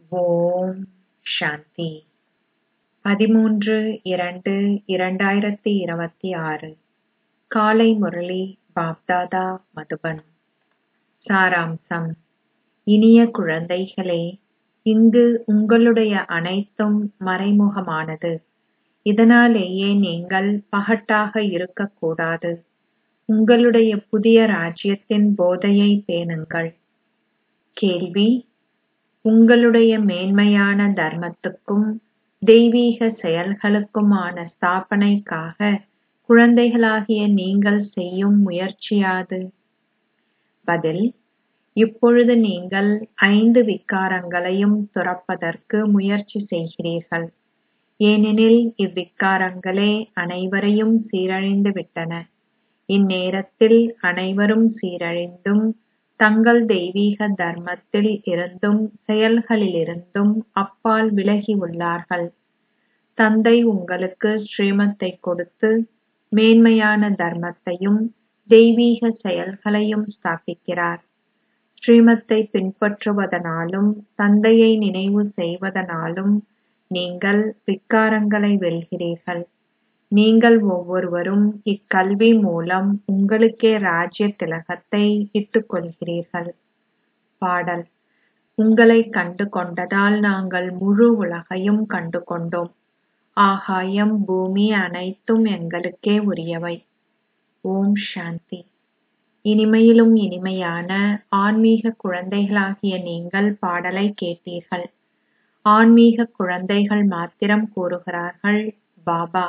ஓம் சாந்தி பதிமூன்று இரண்டு இரண்டாயிரத்தி இருபத்தி ஆறு காலை முரளி பாப்தாதா மதுபன் சாராம்சம் இனிய குழந்தைகளே இங்கு உங்களுடைய அனைத்தும் மறைமுகமானது இதனாலேயே நீங்கள் பகட்டாக இருக்கக்கூடாது உங்களுடைய புதிய ராஜ்யத்தின் போதையை பேணுங்கள் கேள்வி உங்களுடைய மேன்மையான தர்மத்துக்கும் தெய்வீக செயல்களுக்குமான ஸ்தாபனைக்காக குழந்தைகளாகிய நீங்கள் செய்யும் முயற்சியாது பதில் இப்பொழுது நீங்கள் ஐந்து விகாரங்களையும் துறப்பதற்கு முயற்சி செய்கிறீர்கள் ஏனெனில் இவ்விகாரங்களே அனைவரையும் சீரழிந்து விட்டன இந்நேரத்தில் அனைவரும் சீரழிந்தும் தங்கள் தெய்வீக தர்மத்தில் இருந்தும் செயல்களிலிருந்தும் அப்பால் விலகி உள்ளார்கள் தந்தை உங்களுக்கு ஸ்ரீமத்தை கொடுத்து மேன்மையான தர்மத்தையும் தெய்வீக செயல்களையும் ஸ்தாபிக்கிறார் ஸ்ரீமத்தை பின்பற்றுவதனாலும் தந்தையை நினைவு செய்வதனாலும் நீங்கள் விக்காரங்களை வெல்கிறீர்கள் நீங்கள் ஒவ்வொருவரும் இக்கல்வி மூலம் உங்களுக்கே ராஜ்ய திலகத்தை இட்டுக் கொள்கிறீர்கள் பாடல் உங்களை கண்டு கொண்டதால் நாங்கள் முழு உலகையும் கண்டு கொண்டோம் ஆகாயம் பூமி அனைத்தும் எங்களுக்கே உரியவை ஓம் சாந்தி இனிமையிலும் இனிமையான ஆன்மீக குழந்தைகளாகிய நீங்கள் பாடலை கேட்டீர்கள் ஆன்மீக குழந்தைகள் மாத்திரம் கூறுகிறார்கள் பாபா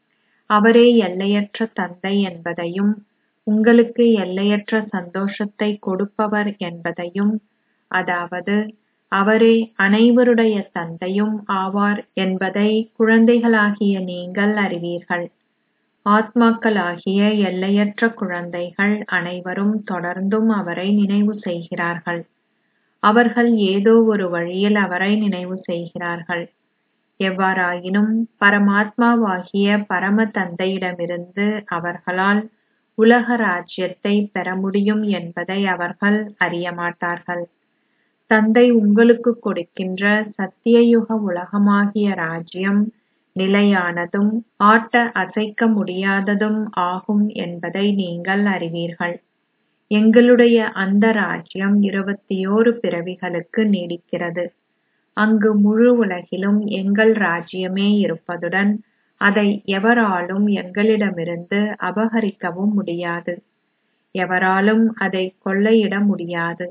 அவரே எல்லையற்ற தந்தை என்பதையும் உங்களுக்கு எல்லையற்ற சந்தோஷத்தை கொடுப்பவர் என்பதையும் அதாவது அவரே அனைவருடைய தந்தையும் ஆவார் என்பதை குழந்தைகளாகிய நீங்கள் அறிவீர்கள் ஆத்மாக்களாகிய எல்லையற்ற குழந்தைகள் அனைவரும் தொடர்ந்தும் அவரை நினைவு செய்கிறார்கள் அவர்கள் ஏதோ ஒரு வழியில் அவரை நினைவு செய்கிறார்கள் எவ்வாறாயினும் பரமாத்மாவாகிய பரம தந்தையிடமிருந்து அவர்களால் உலக ராஜ்யத்தை பெற முடியும் என்பதை அவர்கள் அறியமாட்டார்கள் தந்தை உங்களுக்கு கொடுக்கின்ற சத்தியயுக உலகமாகிய ராஜ்யம் நிலையானதும் ஆட்ட அசைக்க முடியாததும் ஆகும் என்பதை நீங்கள் அறிவீர்கள் எங்களுடைய அந்த ராஜ்யம் இருபத்தியோரு பிறவிகளுக்கு நீடிக்கிறது அங்கு முழு உலகிலும் எங்கள் ராஜ்யமே இருப்பதுடன் அதை எவராலும் எங்களிடமிருந்து அபகரிக்கவும் முடியாது எவராலும் அதை கொள்ளையிட முடியாது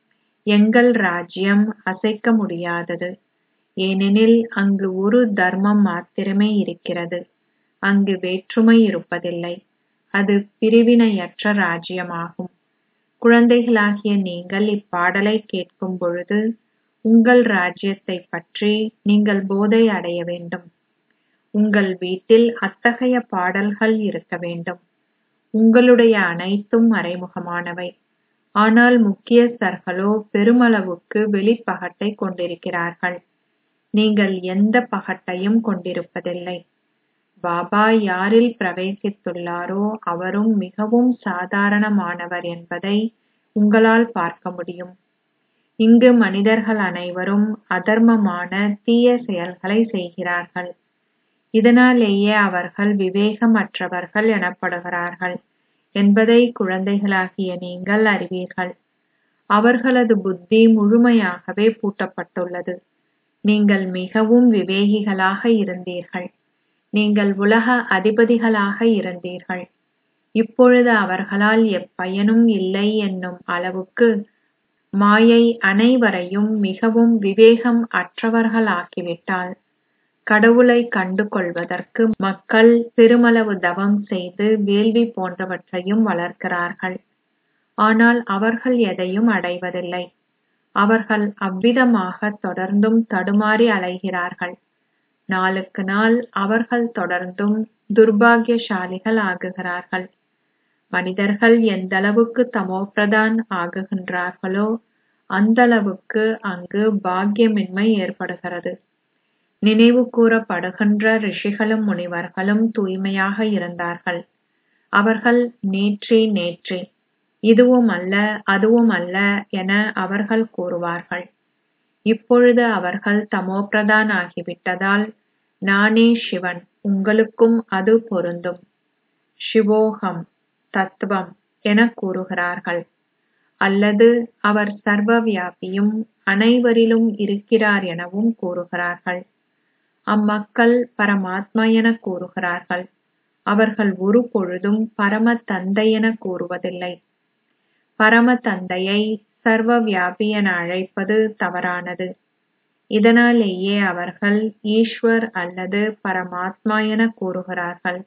எங்கள் ராஜ்யம் அசைக்க முடியாதது ஏனெனில் அங்கு ஒரு தர்மம் மாத்திரமே இருக்கிறது அங்கு வேற்றுமை இருப்பதில்லை அது பிரிவினையற்ற ராஜ்யமாகும் குழந்தைகளாகிய நீங்கள் இப்பாடலை கேட்கும் பொழுது உங்கள் ராஜ்யத்தை பற்றி நீங்கள் போதை அடைய வேண்டும் உங்கள் வீட்டில் அத்தகைய பாடல்கள் இருக்க வேண்டும் உங்களுடைய அனைத்தும் மறைமுகமானவை ஆனால் முக்கியஸ்தர்களோ பெருமளவுக்கு வெளிப்பகட்டை கொண்டிருக்கிறார்கள் நீங்கள் எந்த பகட்டையும் கொண்டிருப்பதில்லை பாபா யாரில் பிரவேசித்துள்ளாரோ அவரும் மிகவும் சாதாரணமானவர் என்பதை உங்களால் பார்க்க முடியும் இங்கு மனிதர்கள் அனைவரும் அதர்மமான தீய செயல்களை செய்கிறார்கள் இதனாலேயே அவர்கள் விவேகமற்றவர்கள் எனப்படுகிறார்கள் என்பதை குழந்தைகளாகிய நீங்கள் அறிவீர்கள் அவர்களது புத்தி முழுமையாகவே பூட்டப்பட்டுள்ளது நீங்கள் மிகவும் விவேகிகளாக இருந்தீர்கள் நீங்கள் உலக அதிபதிகளாக இருந்தீர்கள் இப்பொழுது அவர்களால் எப்பயனும் இல்லை என்னும் அளவுக்கு மாயை அனைவரையும் மிகவும் விவேகம் அற்றவர்களாக்கிவிட்டால் கடவுளை கண்டு கொள்வதற்கு மக்கள் பெருமளவு தவம் செய்து வேள்வி போன்றவற்றையும் வளர்க்கிறார்கள் ஆனால் அவர்கள் எதையும் அடைவதில்லை அவர்கள் அவ்விதமாக தொடர்ந்தும் தடுமாறி அலைகிறார்கள் நாளுக்கு நாள் அவர்கள் தொடர்ந்தும் துர்பாகியசாலிகள் ஆகுகிறார்கள் மனிதர்கள் எந்தளவுக்கு தமோபிரதான் ஆகுகின்றார்களோ அந்தளவுக்கு அங்கு பாக்கியமின்மை ஏற்படுகிறது நினைவு கூறப்படுகின்ற ரிஷிகளும் முனிவர்களும் தூய்மையாக இருந்தார்கள் அவர்கள் நேற்றே நேற்றே இதுவும் அல்ல அதுவும் அல்ல என அவர்கள் கூறுவார்கள் இப்பொழுது அவர்கள் தமோபிரதான் ஆகிவிட்டதால் நானே சிவன் உங்களுக்கும் அது பொருந்தும் சிவோகம் தத்துவம் என கூறுகிறார்கள் அல்லது அவர் சர்வ வியாபியும் அனைவரிலும் இருக்கிறார் எனவும் கூறுகிறார்கள் அம்மக்கள் பரமாத்மா என கூறுகிறார்கள் அவர்கள் ஒரு பொழுதும் பரம தந்தை என கூறுவதில்லை பரம தந்தையை சர்வ வியாபி என அழைப்பது தவறானது இதனாலேயே அவர்கள் ஈஸ்வர் அல்லது பரமாத்மா என கூறுகிறார்கள்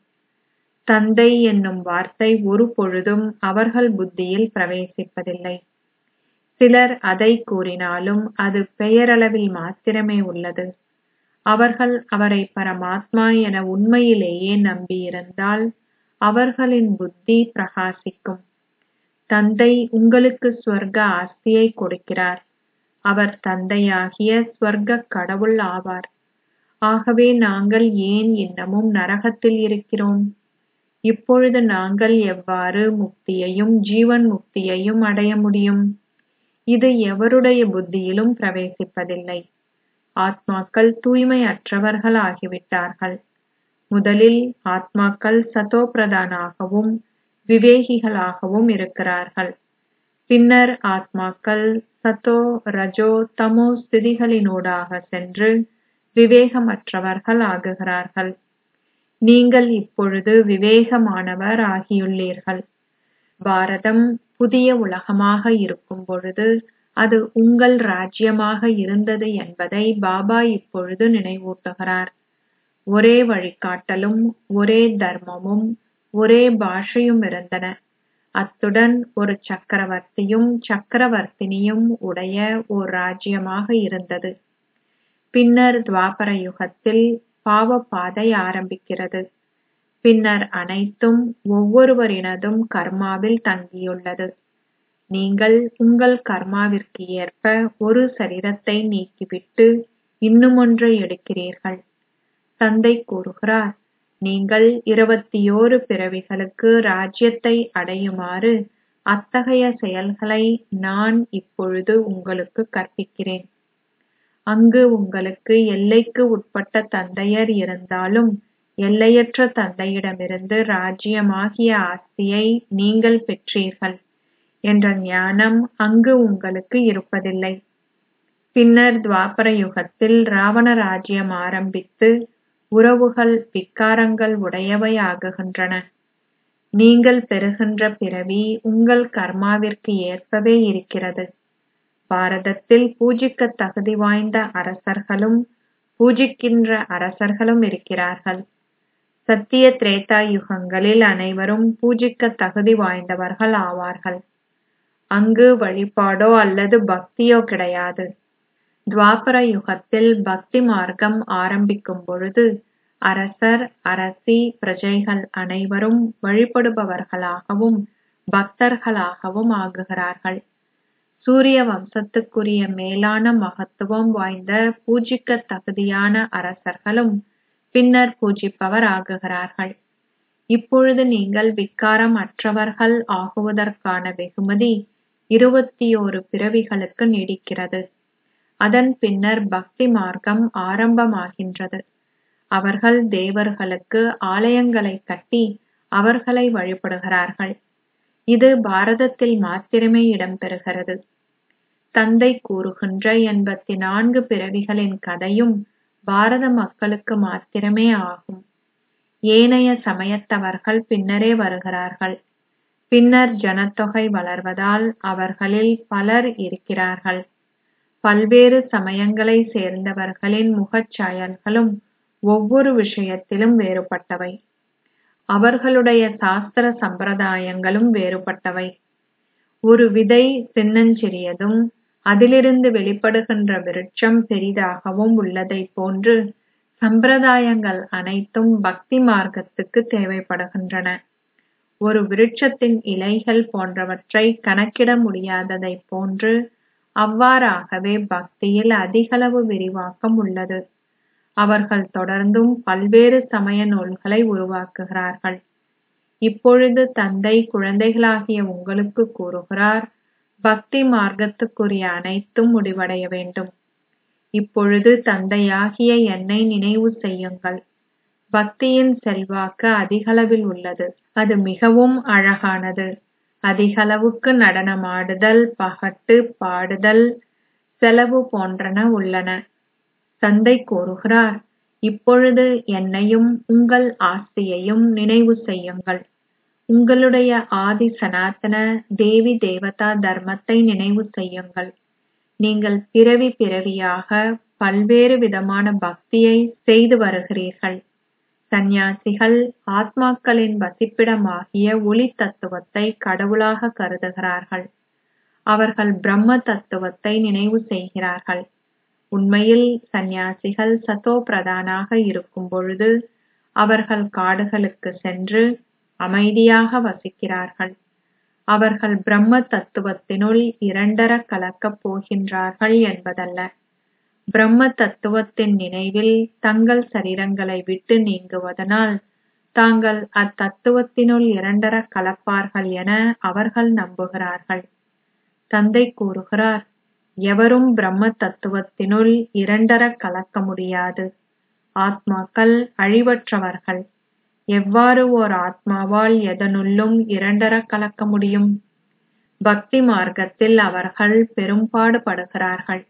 தந்தை என்னும் வார்த்தை ஒரு பொழுதும் அவர்கள் புத்தியில் பிரவேசிப்பதில்லை சிலர் அதை கூறினாலும் அது பெயரளவில் மாத்திரமே உள்ளது அவர்கள் அவரை பரமாத்மா என உண்மையிலேயே நம்பியிருந்தால் அவர்களின் புத்தி பிரகாசிக்கும் தந்தை உங்களுக்கு ஸ்வர்க ஆஸ்தியை கொடுக்கிறார் அவர் தந்தையாகிய ஸ்வர்க கடவுள் ஆவார் ஆகவே நாங்கள் ஏன் இன்னமும் நரகத்தில் இருக்கிறோம் இப்பொழுது நாங்கள் எவ்வாறு முக்தியையும் ஜீவன் முக்தியையும் அடைய முடியும் இது எவருடைய புத்தியிலும் பிரவேசிப்பதில்லை ஆத்மாக்கள் தூய்மையற்றவர்கள் ஆகிவிட்டார்கள் முதலில் ஆத்மாக்கள் சதோபிரதானாகவும் விவேகிகளாகவும் இருக்கிறார்கள் பின்னர் ஆத்மாக்கள் சத்தோ ரஜோ தமோ ஸ்திதிகளினூடாக சென்று விவேகமற்றவர்கள் ஆகுகிறார்கள் நீங்கள் இப்பொழுது விவேகமானவர் ஆகியுள்ளீர்கள் பாரதம் புதிய உலகமாக இருக்கும் பொழுது அது உங்கள் ராஜ்யமாக இருந்தது என்பதை பாபா இப்பொழுது நினைவூட்டுகிறார் ஒரே வழிகாட்டலும் ஒரே தர்மமும் ஒரே பாஷையும் இருந்தன அத்துடன் ஒரு சக்கரவர்த்தியும் சக்கரவர்த்தினியும் உடைய ஓர் ராஜ்யமாக இருந்தது பின்னர் துவாபர யுகத்தில் பாவ பாதை ஆரம்பிக்கிறது பின்னர் அனைத்தும் ஒவ்வொருவரினதும் கர்மாவில் தங்கியுள்ளது நீங்கள் உங்கள் கர்மாவிற்கு ஏற்ப ஒரு சரீரத்தை நீக்கிவிட்டு இன்னுமொன்றை எடுக்கிறீர்கள் தந்தை கூறுகிறார் நீங்கள் இருபத்தியோரு பிறவிகளுக்கு ராஜ்யத்தை அடையுமாறு அத்தகைய செயல்களை நான் இப்பொழுது உங்களுக்கு கற்பிக்கிறேன் அங்கு உங்களுக்கு எல்லைக்கு உட்பட்ட தந்தையர் இருந்தாலும் எல்லையற்ற தந்தையிடமிருந்து ராஜ்யமாகிய ஆஸ்தியை நீங்கள் பெற்றீர்கள் என்ற ஞானம் அங்கு உங்களுக்கு இருப்பதில்லை பின்னர் துவாபர யுகத்தில் ராவண ராஜ்யம் ஆரம்பித்து உறவுகள் விக்காரங்கள் உடையவை ஆகுகின்றன நீங்கள் பெறுகின்ற பிறவி உங்கள் கர்மாவிற்கு ஏற்பவே இருக்கிறது பாரதத்தில் பூஜிக்க தகுதி வாய்ந்த அரசர்களும் பூஜிக்கின்ற அரசர்களும் இருக்கிறார்கள் சத்திய திரேதா யுகங்களில் அனைவரும் பூஜிக்க தகுதி வாய்ந்தவர்கள் ஆவார்கள் அங்கு வழிபாடோ அல்லது பக்தியோ கிடையாது துவாபர யுகத்தில் பக்தி மார்க்கம் ஆரம்பிக்கும் பொழுது அரசர் அரசி பிரஜைகள் அனைவரும் வழிபடுபவர்களாகவும் பக்தர்களாகவும் ஆகுகிறார்கள் சூரிய வம்சத்துக்குரிய மேலான மகத்துவம் வாய்ந்த பூஜிக்க தகுதியான அரசர்களும் பின்னர் பூஜிப்பவர் ஆகுகிறார்கள் இப்பொழுது நீங்கள் விக்காரம் அற்றவர்கள் ஆகுவதற்கான வெகுமதி இருபத்தியோரு பிறவிகளுக்கு நீடிக்கிறது அதன் பின்னர் பக்தி மார்க்கம் ஆரம்பமாகின்றது அவர்கள் தேவர்களுக்கு ஆலயங்களை கட்டி அவர்களை வழிபடுகிறார்கள் இது பாரதத்தில் மாத்திரமே இடம்பெறுகிறது தந்தை கூறுகின்ற எண்பத்தி நான்கு பிறவிகளின் கதையும் பாரத மக்களுக்கு மாத்திரமே ஆகும் ஏனைய சமயத்தவர்கள் பின்னரே வருகிறார்கள் பின்னர் ஜனத்தொகை வளர்வதால் அவர்களில் பலர் இருக்கிறார்கள் பல்வேறு சமயங்களை சேர்ந்தவர்களின் முகச் சாயல்களும் ஒவ்வொரு விஷயத்திலும் வேறுபட்டவை அவர்களுடைய சாஸ்திர சம்பிரதாயங்களும் வேறுபட்டவை ஒரு விதை சின்னஞ்சிறியதும் அதிலிருந்து வெளிப்படுகின்ற விருட்சம் பெரிதாகவும் உள்ளதைப் போன்று சம்பிரதாயங்கள் அனைத்தும் பக்தி மார்க்கத்துக்கு தேவைப்படுகின்றன ஒரு விருட்சத்தின் இலைகள் போன்றவற்றை கணக்கிட முடியாததைப் போன்று அவ்வாறாகவே பக்தியில் அதிகளவு விரிவாக்கம் உள்ளது அவர்கள் தொடர்ந்தும் பல்வேறு சமய நூல்களை உருவாக்குகிறார்கள் இப்பொழுது தந்தை குழந்தைகளாகிய உங்களுக்கு கூறுகிறார் பக்தி மார்க்கத்துக்குரிய அனைத்தும் முடிவடைய வேண்டும் இப்பொழுது தந்தையாகிய என்னை நினைவு செய்யுங்கள் பக்தியின் செல்வாக்கு அதிகளவில் உள்ளது அது மிகவும் அழகானது அதிகளவுக்கு நடனமாடுதல் பகட்டு பாடுதல் செலவு போன்றன உள்ளன தந்தை கூறுகிறார் இப்பொழுது என்னையும் உங்கள் ஆஸ்தியையும் நினைவு செய்யுங்கள் உங்களுடைய ஆதி சனாதன தேவி தேவதா தர்மத்தை நினைவு செய்யுங்கள் நீங்கள் பிறவி பிறவியாக பல்வேறு விதமான பக்தியை செய்து வருகிறீர்கள் சந்நியாசிகள் ஆத்மாக்களின் வசிப்பிடமாகிய ஒளி தத்துவத்தை கடவுளாக கருதுகிறார்கள் அவர்கள் பிரம்ம தத்துவத்தை நினைவு செய்கிறார்கள் உண்மையில் சந்நியாசிகள் சதோ பிரதானாக இருக்கும் பொழுது அவர்கள் காடுகளுக்கு சென்று அமைதியாக வசிக்கிறார்கள் அவர்கள் பிரம்ம தத்துவத்தினுள் இரண்டர கலக்கப் போகின்றார்கள் என்பதல்ல பிரம்ம தத்துவத்தின் நினைவில் தங்கள் சரீரங்களை விட்டு நீங்குவதனால் தாங்கள் அத்தத்துவத்தினுள் இரண்டர கலப்பார்கள் என அவர்கள் நம்புகிறார்கள் தந்தை கூறுகிறார் எவரும் பிரம்ம தத்துவத்தினுள் இரண்டர கலக்க முடியாது ஆத்மாக்கள் அழிவற்றவர்கள் எவ்வாறு ஓர் ஆத்மாவால் எதனுள்ளும் இரண்டர கலக்க முடியும் பக்தி மார்க்கத்தில் அவர்கள் பெரும்பாடு படுகிறார்கள்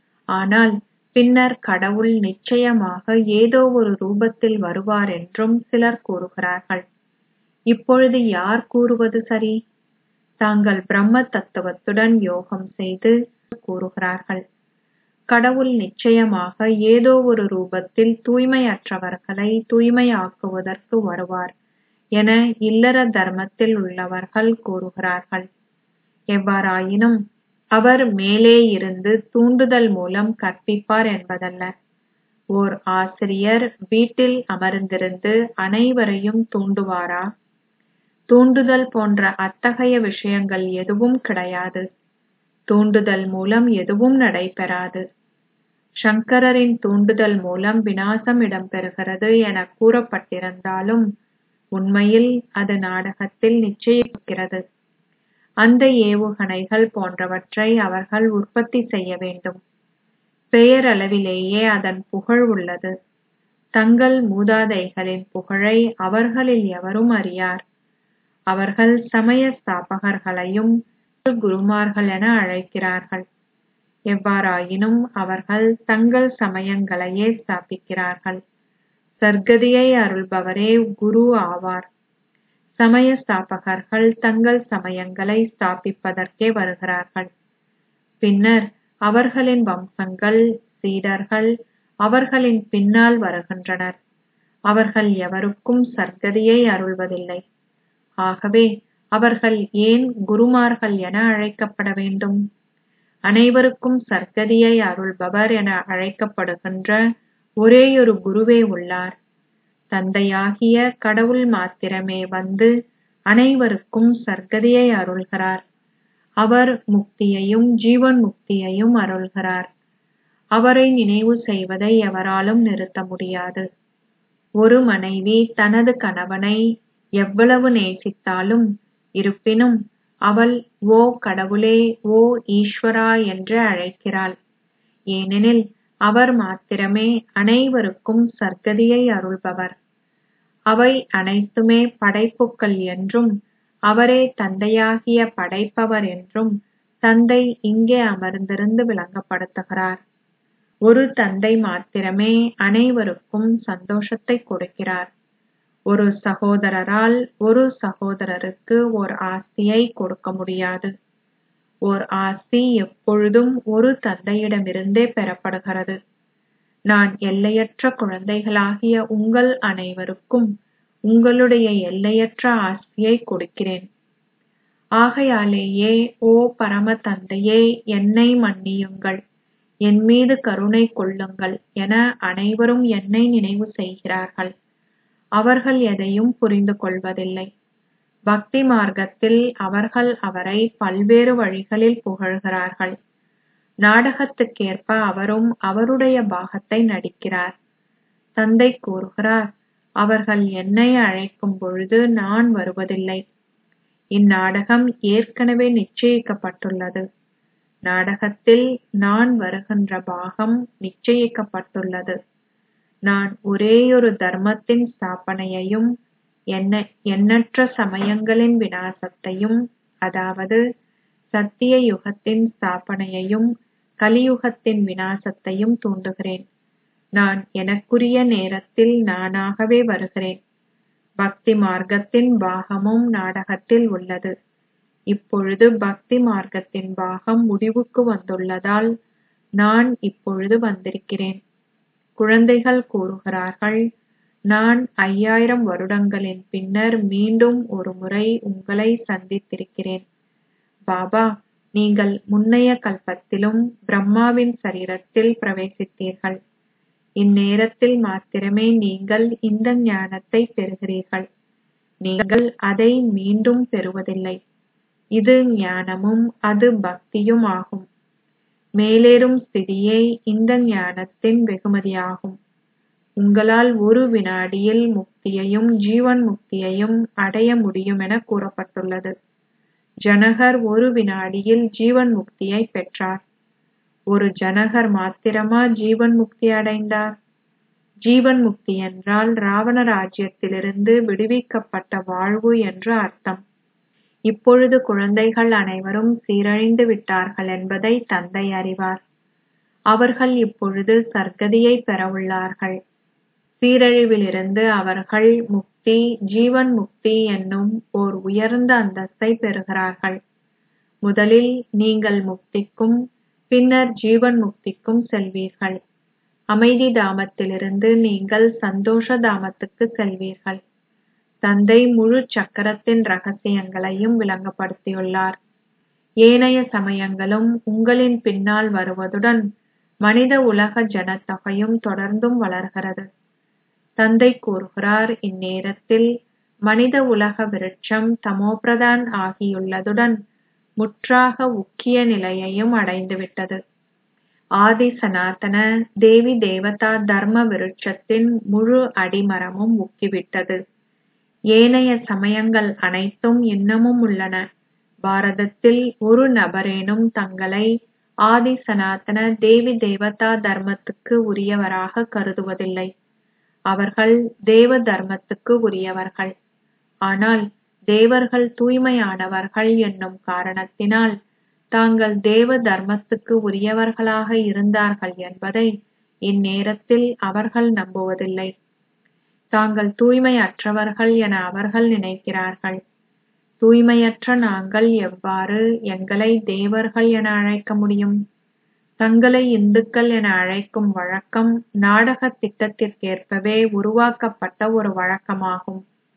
ஆனால் பின்னர் கடவுள் நிச்சயமாக ஏதோ ஒரு ரூபத்தில் வருவார் என்றும் சிலர் கூறுகிறார்கள் இப்பொழுது யார் கூறுவது சரி தாங்கள் பிரம்ம தத்துவத்துடன் யோகம் செய்து கூறுகிறார்கள் கடவுள் நிச்சயமாக ஏதோ ஒரு ரூபத்தில் தூய்மையற்றவர்களை தூய்மையாக்குவதற்கு வருவார் என இல்லற தர்மத்தில் உள்ளவர்கள் கூறுகிறார்கள் எவ்வாறாயினும் அவர் மேலே இருந்து தூண்டுதல் மூலம் கற்பிப்பார் என்பதல்ல ஓர் ஆசிரியர் வீட்டில் அமர்ந்திருந்து அனைவரையும் தூண்டுவாரா தூண்டுதல் போன்ற அத்தகைய விஷயங்கள் எதுவும் கிடையாது தூண்டுதல் மூலம் எதுவும் நடைபெறாது சங்கரரின் தூண்டுதல் மூலம் வினாசம் இடம்பெறுகிறது என கூறப்பட்டிருந்தாலும் உண்மையில் அது நாடகத்தில் நிச்சயிக்கிறது அந்த ஏவுகணைகள் போன்றவற்றை அவர்கள் உற்பத்தி செய்ய வேண்டும் பெயரளவிலேயே அதன் புகழ் உள்ளது தங்கள் மூதாதைகளின் புகழை அவர்களில் எவரும் அறியார் அவர்கள் சமய ஸ்தாபகர்களையும் குருமார்கள் என அழைக்கிறார்கள் எவ்வாறாயினும் அவர்கள் தங்கள் சமயங்களையே ஸ்தாபிக்கிறார்கள் சர்க்கதியை அருள்பவரே குரு ஆவார் சமய ஸ்தாபகர்கள் தங்கள் சமயங்களை ஸ்தாபிப்பதற்கே வருகிறார்கள் பின்னர் அவர்களின் வம்சங்கள் சீடர்கள் அவர்களின் பின்னால் வருகின்றனர் அவர்கள் எவருக்கும் சர்க்கதியை அருள்வதில்லை ஆகவே அவர்கள் ஏன் குருமார்கள் என அழைக்கப்பட வேண்டும் அனைவருக்கும் சர்க்கதியை அருள்பவர் என அழைக்கப்படுகின்ற ஒரேயொரு குருவே உள்ளார் தந்தையாகிய கடவுள் மாத்திரமே வந்து அனைவருக்கும் சர்க்கதியை அருள்கிறார் அவர் முக்தியையும் ஜீவன் முக்தியையும் அருள்கிறார் அவரை நினைவு செய்வதை எவராலும் நிறுத்த முடியாது ஒரு மனைவி தனது கணவனை எவ்வளவு நேசித்தாலும் இருப்பினும் அவள் ஓ கடவுளே ஓ ஈஸ்வரா என்று அழைக்கிறாள் ஏனெனில் அவர் மாத்திரமே அனைவருக்கும் சர்க்கதியை அருள்பவர் அவை அனைத்துமே படைப்புக்கள் என்றும் அவரே தந்தையாகிய படைப்பவர் என்றும் தந்தை இங்கே அமர்ந்திருந்து விளங்கப்படுத்துகிறார் ஒரு தந்தை மாத்திரமே அனைவருக்கும் சந்தோஷத்தை கொடுக்கிறார் ஒரு சகோதரரால் ஒரு சகோதரருக்கு ஓர் ஆஸ்தியை கொடுக்க முடியாது ஓர் ஆஸ்தி எப்பொழுதும் ஒரு தந்தையிடமிருந்தே பெறப்படுகிறது நான் எல்லையற்ற குழந்தைகளாகிய உங்கள் அனைவருக்கும் உங்களுடைய எல்லையற்ற ஆஸ்தியை கொடுக்கிறேன் ஆகையாலேயே ஓ பரம தந்தையே என்னை மன்னியுங்கள் என் மீது கருணை கொள்ளுங்கள் என அனைவரும் என்னை நினைவு செய்கிறார்கள் அவர்கள் எதையும் புரிந்து கொள்வதில்லை பக்தி மார்க்கத்தில் அவர்கள் அவரை பல்வேறு வழிகளில் புகழ்கிறார்கள் நாடகத்துக்கேற்ப அவரும் அவருடைய பாகத்தை நடிக்கிறார் தந்தை கூறுகிறார் அவர்கள் என்னை அழைக்கும் பொழுது நான் வருவதில்லை இந்நாடகம் ஏற்கனவே நிச்சயிக்கப்பட்டுள்ளது நாடகத்தில் நான் வருகின்ற பாகம் நிச்சயிக்கப்பட்டுள்ளது நான் ஒரேயொரு தர்மத்தின் ஸ்தாபனையையும் எண்ணற்ற சமயங்களின் விநாசத்தையும் அதாவது சத்திய யுகத்தின் ஸ்தாபனையையும் கலியுகத்தின் விநாசத்தையும் தூண்டுகிறேன் நான் எனக்குரிய நேரத்தில் நானாகவே வருகிறேன் பக்தி மார்க்கத்தின் பாகமும் நாடகத்தில் உள்ளது இப்பொழுது பக்தி மார்க்கத்தின் பாகம் முடிவுக்கு வந்துள்ளதால் நான் இப்பொழுது வந்திருக்கிறேன் குழந்தைகள் கூறுகிறார்கள் நான் ஐயாயிரம் வருடங்களின் பின்னர் மீண்டும் ஒரு முறை உங்களை சந்தித்திருக்கிறேன் பாபா நீங்கள் முன்னைய கல்பத்திலும் பிரம்மாவின் சரீரத்தில் பிரவேசித்தீர்கள் இந்நேரத்தில் மாத்திரமே நீங்கள் இந்த ஞானத்தை பெறுகிறீர்கள் நீங்கள் அதை மீண்டும் பெறுவதில்லை இது ஞானமும் அது பக்தியும் ஆகும் மேலேறும் ஸ்திதியே இந்த ஞானத்தின் வெகுமதியாகும் உங்களால் ஒரு வினாடியில் முக்தியையும் ஜீவன் முக்தியையும் அடைய முடியும் என கூறப்பட்டுள்ளது ஜனகர் ஒரு வினாடியில் ஜீவன் முக்தியை பெற்றார் ஒரு ஜனகர் மாத்திரமா ஜீவன் முக்தி அடைந்தார் ஜீவன் முக்தி என்றால் ராவண ராஜ்யத்திலிருந்து விடுவிக்கப்பட்ட வாழ்வு என்று அர்த்தம் இப்பொழுது குழந்தைகள் அனைவரும் சீரழிந்து விட்டார்கள் என்பதை தந்தை அறிவார் அவர்கள் இப்பொழுது சர்க்கதியை பெறவுள்ளார்கள் சீரழிவிலிருந்து அவர்கள் முக்தி ஜீவன் முக்தி என்னும் ஓர் உயர்ந்த அந்தஸ்தை பெறுகிறார்கள் முதலில் நீங்கள் முக்திக்கும் பின்னர் ஜீவன் முக்திக்கும் செல்வீர்கள் அமைதி தாமத்திலிருந்து நீங்கள் சந்தோஷ தாமத்துக்கு செல்வீர்கள் தந்தை முழு சக்கரத்தின் ரகசியங்களையும் விளங்கப்படுத்தியுள்ளார் ஏனைய சமயங்களும் உங்களின் பின்னால் வருவதுடன் மனித உலக ஜனத்தொகையும் தொடர்ந்தும் வளர்கிறது தந்தை கூறுகிறார் இந்நேரத்தில் மனித உலக விருட்சம் தமோபிரதான் ஆகியுள்ளதுடன் முற்றாக உக்கிய நிலையையும் அடைந்துவிட்டது ஆதி சனாதன தேவி தேவதா தர்ம விருட்சத்தின் முழு அடிமரமும் உக்கிவிட்டது ஏனைய சமயங்கள் அனைத்தும் இன்னமும் உள்ளன பாரதத்தில் ஒரு நபரேனும் தங்களை ஆதி சனாதன தேவி தேவதா தர்மத்துக்கு உரியவராக கருதுவதில்லை அவர்கள் தேவ தர்மத்துக்கு உரியவர்கள் ஆனால் தேவர்கள் தூய்மையானவர்கள் என்னும் காரணத்தினால் தாங்கள் தேவ தர்மத்துக்கு உரியவர்களாக இருந்தார்கள் என்பதை இந்நேரத்தில் அவர்கள் நம்புவதில்லை தாங்கள் தூய்மையற்றவர்கள் என அவர்கள் நினைக்கிறார்கள் தூய்மையற்ற நாங்கள் எவ்வாறு எங்களை தேவர்கள் என அழைக்க முடியும் தங்களை இந்துக்கள் என அழைக்கும் வழக்கம் நாடக திட்டத்திற்கேற்பவே உருவாக்கப்பட்ட ஒரு வழக்கமாகும்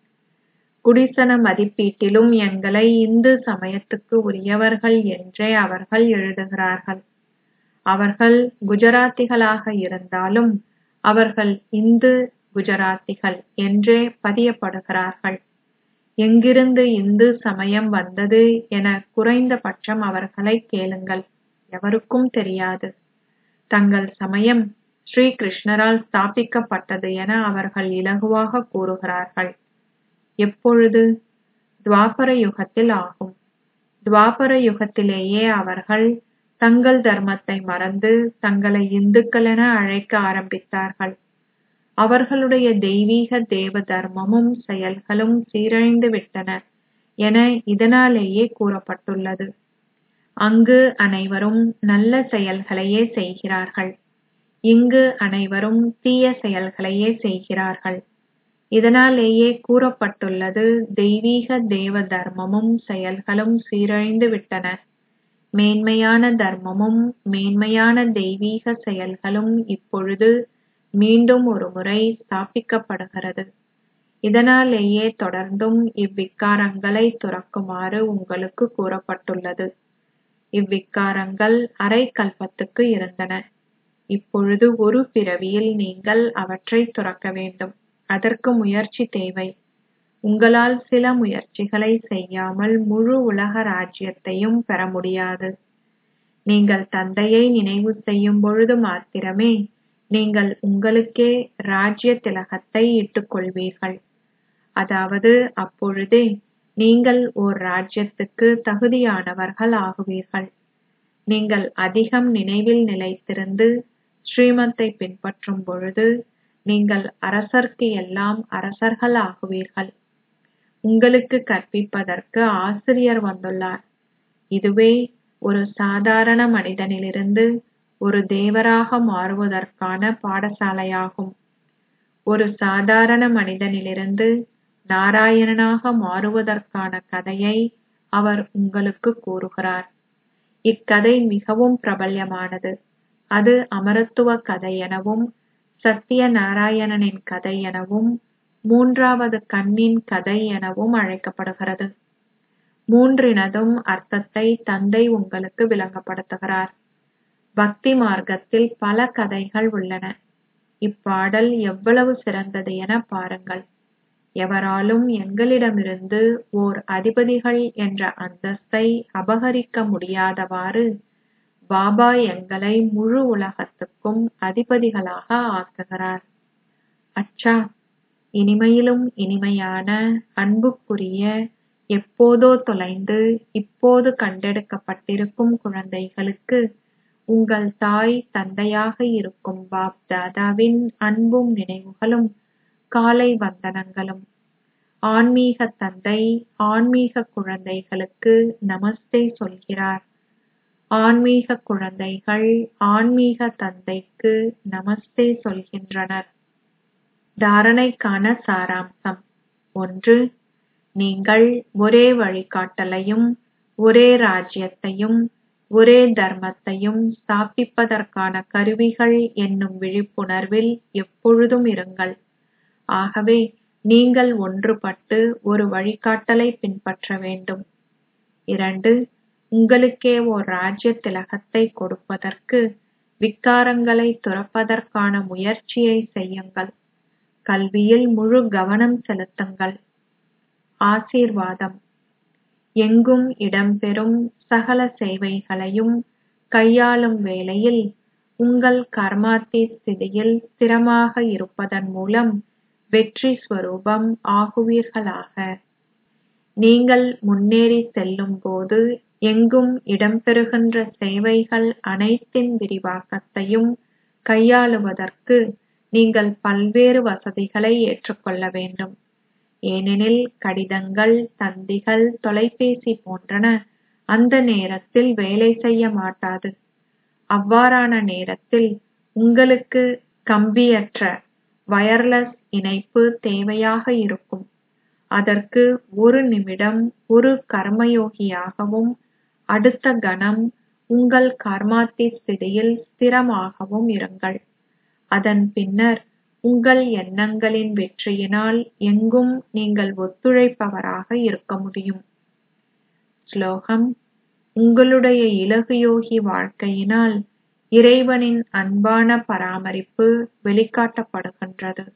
குடிசன மதிப்பீட்டிலும் எங்களை இந்து சமயத்துக்கு உரியவர்கள் என்றே அவர்கள் எழுதுகிறார்கள் அவர்கள் குஜராத்திகளாக இருந்தாலும் அவர்கள் இந்து குஜராத்திகள் என்றே பதியப்படுகிறார்கள் எங்கிருந்து இந்து சமயம் வந்தது என குறைந்தபட்சம் அவர்களை கேளுங்கள் எவருக்கும் தெரியாது தங்கள் சமயம் ஸ்ரீ கிருஷ்ணரால் ஸ்தாபிக்கப்பட்டது என அவர்கள் இலகுவாக கூறுகிறார்கள் எப்பொழுது துவாபர யுகத்தில் ஆகும் துவாபர யுகத்திலேயே அவர்கள் தங்கள் தர்மத்தை மறந்து தங்களை இந்துக்கள் என அழைக்க ஆரம்பித்தார்கள் அவர்களுடைய தெய்வீக தேவ தர்மமும் செயல்களும் சீரழிந்து விட்டன என இதனாலேயே கூறப்பட்டுள்ளது அங்கு அனைவரும் நல்ல செயல்களையே செய்கிறார்கள் இங்கு அனைவரும் தீய செயல்களையே செய்கிறார்கள் இதனாலேயே கூறப்பட்டுள்ளது தெய்வீக தேவ தர்மமும் செயல்களும் சீரழிந்து விட்டன மேன்மையான தர்மமும் மேன்மையான தெய்வீக செயல்களும் இப்பொழுது மீண்டும் ஒரு முறை ஸ்தாபிக்கப்படுகிறது இதனாலேயே தொடர்ந்தும் இவ்விக்காரங்களை துறக்குமாறு உங்களுக்கு கூறப்பட்டுள்ளது இவ்விக்காரங்கள் அரை கல்பத்துக்கு இருந்தன இப்பொழுது ஒரு பிறவியில் நீங்கள் அவற்றை துறக்க வேண்டும் அதற்கு முயற்சி தேவை உங்களால் சில முயற்சிகளை செய்யாமல் முழு உலக ராஜ்யத்தையும் பெற முடியாது நீங்கள் தந்தையை நினைவு செய்யும் பொழுது மாத்திரமே நீங்கள் உங்களுக்கே ராஜ்ய திலகத்தை இட்டுக் கொள்வீர்கள் அதாவது அப்பொழுதே நீங்கள் ஓர் ராஜ்யத்துக்கு தகுதியானவர்கள் ஆகுவீர்கள் நீங்கள் அதிகம் நினைவில் நிலைத்திருந்து ஸ்ரீமத்தை பின்பற்றும் பொழுது நீங்கள் அரசர்க்கு எல்லாம் அரசர்கள் ஆகுவீர்கள் உங்களுக்கு கற்பிப்பதற்கு ஆசிரியர் வந்துள்ளார் இதுவே ஒரு சாதாரண மனிதனிலிருந்து ஒரு தேவராக மாறுவதற்கான பாடசாலையாகும் ஒரு சாதாரண மனிதனிலிருந்து நாராயணனாக மாறுவதற்கான கதையை அவர் உங்களுக்கு கூறுகிறார் இக்கதை மிகவும் பிரபல்யமானது அது அமரத்துவ கதை எனவும் சத்திய நாராயணனின் கதை எனவும் மூன்றாவது கண்ணின் கதை எனவும் அழைக்கப்படுகிறது மூன்றினதும் அர்த்தத்தை தந்தை உங்களுக்கு விளங்கப்படுத்துகிறார் பக்தி மார்க்கத்தில் பல கதைகள் உள்ளன இப்பாடல் எவ்வளவு சிறந்தது என பாருங்கள் எவராலும் எங்களிடமிருந்து ஓர் அதிபதிகள் என்ற அந்தஸ்தை அபகரிக்க முடியாதவாறு பாபா எங்களை முழு உலகத்துக்கும் அதிபதிகளாக ஆக்குகிறார் அச்சா இனிமையிலும் இனிமையான அன்புக்குரிய எப்போதோ தொலைந்து இப்போது கண்டெடுக்கப்பட்டிருக்கும் குழந்தைகளுக்கு உங்கள் தாய் தந்தையாக இருக்கும் பாப் தாதாவின் அன்பும் நினைவுகளும் காலை வந்தனங்களும் ஆன்மீக தந்தை ஆன்மீக குழந்தைகளுக்கு நமஸ்தே சொல்கிறார் ஆன்மீக குழந்தைகள் ஆன்மீக தந்தைக்கு நமஸ்தே சொல்கின்றனர் தாரணைக்கான சாராம்சம் ஒன்று நீங்கள் ஒரே வழிகாட்டலையும் ஒரே ராஜ்யத்தையும் ஒரே தர்மத்தையும் ஸ்தாபிப்பதற்கான கருவிகள் என்னும் விழிப்புணர்வில் எப்பொழுதும் இருங்கள் ஆகவே நீங்கள் ஒன்றுபட்டு ஒரு வழிகாட்டலை பின்பற்ற வேண்டும் இரண்டு உங்களுக்கே ஓர் ராஜ்ய திலகத்தை கொடுப்பதற்கு விக்காரங்களை துறப்பதற்கான முயற்சியை செய்யுங்கள் கல்வியில் முழு கவனம் செலுத்துங்கள் ஆசீர்வாதம் எங்கும் இடம்பெறும் சகல சேவைகளையும் கையாளும் வேளையில் உங்கள் கர்மாத்தி ஸ்திதியில் ஸ்திரமாக இருப்பதன் மூலம் வெற்றி ஸ்வரூபம் ஆகுவீர்களாக நீங்கள் முன்னேறி செல்லும் போது எங்கும் இடம்பெறுகின்ற சேவைகள் அனைத்தின் விரிவாக்கத்தையும் கையாளுவதற்கு நீங்கள் பல்வேறு வசதிகளை ஏற்றுக்கொள்ள வேண்டும் ஏனெனில் கடிதங்கள் தந்திகள் தொலைபேசி போன்றன அந்த நேரத்தில் வேலை செய்ய மாட்டாது அவ்வாறான நேரத்தில் உங்களுக்கு கம்பியற்ற வயர்லெஸ் இணைப்பு தேவையாக இருக்கும் அதற்கு ஒரு நிமிடம் ஒரு கர்மயோகியாகவும் அடுத்த கணம் உங்கள் கர்மாத்தி ஸ்திதியில் ஸ்திரமாகவும் இருங்கள் அதன் பின்னர் உங்கள் எண்ணங்களின் வெற்றியினால் எங்கும் நீங்கள் ஒத்துழைப்பவராக இருக்க முடியும் ஸ்லோகம் உங்களுடைய இலகு யோகி வாழ்க்கையினால் இறைவனின் அன்பான பராமரிப்பு வெளிக்காட்டப்படுகின்றது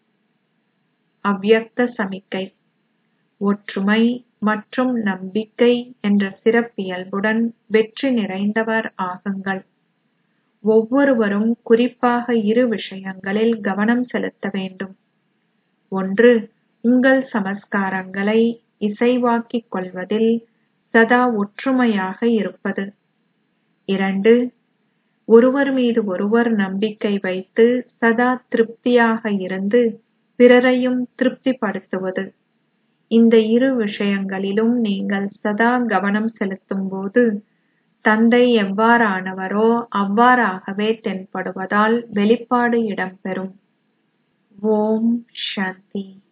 அவ்யக்த சமிக்கை ஒற்றுமை மற்றும் நம்பிக்கை என்ற சிறப்பியல்புடன் வெற்றி நிறைந்தவர் ஆகுங்கள் ஒவ்வொருவரும் குறிப்பாக இரு விஷயங்களில் கவனம் செலுத்த வேண்டும் ஒன்று உங்கள் சமஸ்காரங்களை இசைவாக்கிக் கொள்வதில் சதா ஒற்றுமையாக இருப்பது இரண்டு ஒருவர் மீது ஒருவர் நம்பிக்கை வைத்து சதா திருப்தியாக இருந்து பிறரையும் திருப்திப்படுத்துவது இந்த இரு விஷயங்களிலும் நீங்கள் சதா கவனம் செலுத்தும்போது தந்தை எவ்வாறானவரோ அவ்வாறாகவே தென்படுவதால் வெளிப்பாடு இடம்பெறும் ஓம் சாந்தி